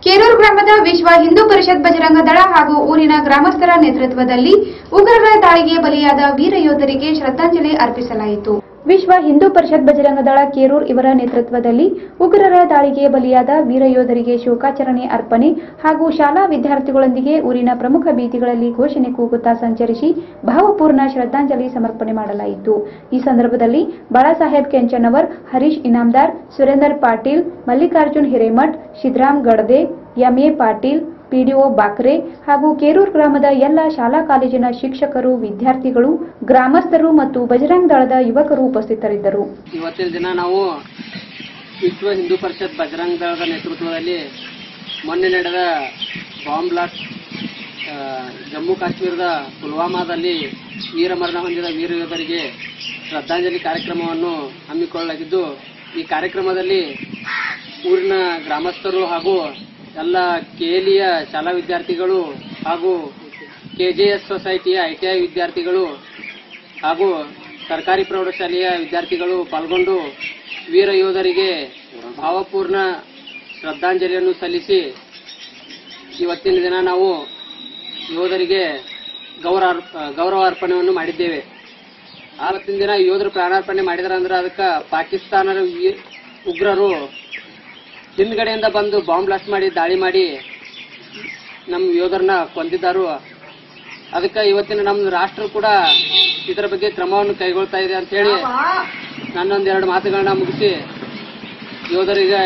ಕೇರೂರು ಗ್ರಾಮದ ವಿಶ್ವ ಹಿಂದೂ ಪರಿಷತ್ ಬಜರಂಗ ದಳ ಹಾಗೂ ಊರಿನ ಗ್ರಾಮಸ್ಥರ ನೇತೃತ್ವದಲ್ಲಿ ಉಗ್ರರ ದಾಳಿಗೆ ಬಲಿಯಾದ ವೀರ ಯೋಧರಿಗೆ ಶ್ರದ್ಧಾಂಜಲಿ ಅರ್ಪಿಸಲಾಯಿತು ವಿಶ್ವ ಹಿಂದೂ ಪರಿಷತ್ ಬಜರಂಗ ದಳ ಕೇರೂರ್ ಇವರ ನೇತೃತ್ವದಲ್ಲಿ ಉಗ್ರರ ದಾಳಿಗೆ ಬಲಿಯಾದ ವೀರ ಯೋಧರಿಗೆ ಶೋಕಾಚರಣೆ ಅರ್ಪಣೆ ಹಾಗೂ ಶಾಲಾ ವಿದ್ಯಾರ್ಥಿಗಳೊಂದಿಗೆ ಊರಿನ ಪ್ರಮುಖ ಬೀದಿಗಳಲ್ಲಿ ಘೋಷಣೆ ಕೂಗುತ್ತಾ ಸಂಚರಿಸಿ ಭಾವಪೂರ್ಣ ಶ್ರದ್ಧಾಂಜಲಿ ಸಮರ್ಪಣೆ ಮಾಡಲಾಯಿತು ಈ ಸಂದರ್ಭದಲ್ಲಿ ಬಾಳಾಸಾಹೇಬ್ ಕೆಂಚನವರ್ ಹರೀಶ್ ಇನಾಮ್ದಾರ್ ಸುರೇಂದರ್ ಪಾಟೀಲ್ ಮಲ್ಲಿಕಾರ್ಜುನ್ ಹಿರೇಮಠ್ ಸಿದ್ದರಾಮ್ ಗಡದೆ ಎಂಎ ಪಾಟೀಲ್ ಪಿಡಿಒ ಬಾಕ್ರೆ ಹಾಗೂ ಕೇರೂರ್ ಗ್ರಾಮದ ಎಲ್ಲ ಶಾಲಾ ಕಾಲೇಜಿನ ಶಿಕ್ಷಕರು ವಿದ್ಯಾರ್ಥಿಗಳು ಗ್ರಾಮಸ್ಥರು ಮತ್ತು ಬಜರಂಗ್ ದಳದ ಯುವಕರು ಉಪಸ್ಥಿತರಿದ್ದರು ಇವತ್ತಿನ ದಿನ ನಾವು ವಿಶ್ವ ಹಿಂದೂ ಪರಿಷತ್ ಬಜರಂಗ ದಳದ ನೇತೃತ್ವದಲ್ಲಿ ಮೊನ್ನೆ ನಡೆದ ಬಾಂಬ್ ಬ್ಲಾಸ್ಟ್ ಆ, ಜಮ್ಮು ಕಾಶ್ಮೀರದ ಪುಲ್ವಾಮಾದಲ್ಲಿ ವೀರಮರಣ ಹೊಂದಿದ ವೀರ ಯೋಧರಿಗೆ ಶ್ರದ್ಧಾಂಜಲಿ ಕಾರ್ಯಕ್ರಮವನ್ನು ಹಮ್ಮಿಕೊಳ್ಳಲಾಗಿದ್ದು ಈ ಕಾರ್ಯಕ್ರಮದಲ್ಲಿ ಊರಿನ ಗ್ರಾಮಸ್ಥರು ಹಾಗೂ ಎಲ್ಲ ಕೆಎಲಿಯ ಶಾಲಾ ವಿದ್ಯಾರ್ಥಿಗಳು ಹಾಗೂ ಕೆಜೆಎಸ್ ಸೊಸೈಟಿಯ ಐಟಿಐ ವಿದ್ಯಾರ್ಥಿಗಳು ಹಾಗೂ ಸರ್ಕಾರಿ ಪ್ರೌಢಶಾಲೆಯ ವಿದ್ಯಾರ್ಥಿಗಳು ಪಾಲ್ಗೊಂಡು ವೀರ ಯೋಧರಿಗೆ ಭಾವಪೂರ್ಣ ಶ್ರದ್ಧಾಂಜಲಿಯನ್ನು ಸಲ್ಲಿಸಿ ಇವತ್ತಿನ ದಿನ ನಾವು ಯೋಧರಿಗೆ ಗೌರವ ಗೌರವ ಅರ್ಪಣೆಯನ್ನು ಮಾಡಿದ್ದೇವೆ ಆವತ್ತಿನ ದಿನ ಯೋಧರು ಪ್ರಾಣಾರ್ಪಣೆ ಮಾಡಿದಾರೆ ಅಂದ್ರೆ ಅದಕ್ಕೆ ಪಾಕಿಸ್ತಾನದ ವೀ- ಉಗ್ರರು ಹಿಂದ್ಗಡೆಯಿಂದ ಬಂದು ಬಾಂಬ್ ಬ್ಲಾಸ್ಟ್ ಮಾಡಿ ದಾಳಿ ಮಾಡಿ ನಮ್ಮ ಯೋಧರನ್ನ ಕೊಂದಿದ್ದಾರು ಅದಕ್ಕೆ ಇವತ್ತಿನ ನಮ್ಮ ರಾಷ್ಟ್ರ ಕೂಡ ಇದರ ಬಗ್ಗೆ ಕ್ರಮವನ್ನು ಕೈಗೊಳ್ತಾ ಇದೆ ಅಂತ ಹೇಳಿ ನನ್ನೊಂದೆರಡು ಮಾತುಗಳನ್ನ ಮುಗಿಸಿ ಯೋಧರಿಗೆ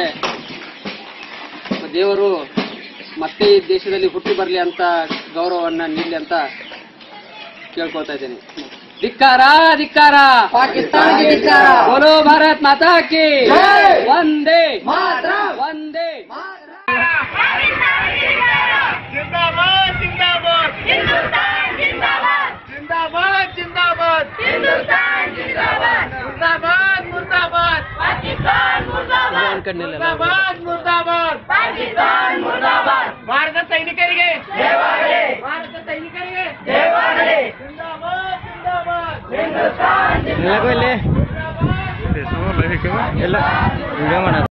ದೇವರು ಮತ್ತೆ ಈ ದೇಶದಲ್ಲಿ ಹುಟ್ಟಿ ಬರಲಿ ಅಂತ ಗೌರವವನ್ನ ನೀಡಲಿ ಅಂತ ಕೇಳ್ಕೊಳ್ತಾ ಇದ್ದೇನೆ ಧಿಕ್ಕಾರ ಧಿಕ್ಕಾರ ಪಾಕಿಸ್ತಾನಕ್ಕೆ ಧಿಕ್ಕಾರ. ಬೋಲೋ ಭಾರತ್ ಮಾತಾ ಕಿ ಜೈ. ಒಂದೇ ಮಾತ್ರ ಒಂದೇ जिंदाबाद जिंदाबाद हिंदुस्तान जिंदाबाद जिंदाबाद जिंदाबाद हिंदुस्तान जिंदाबाद मुर्दाबाद मुर्दाबाद पाकिस्तान मुर्दाबाद ಅನ್ಕೊಂಡಿಲ್ಲ मुर्दाबाद मुर्दाबाद पाकिस्तान मुर्दाबाद ಭಾರತ ಸೈನಿಕರಿಗೆ ಭಾರತ ಸೈನಿಕರಿಗೆ जिंदाबाद जिंदाबाद हिंदुस्तान ಎಲ್ಲ ವಿಡಿಯೋ ಮಾಡೋದು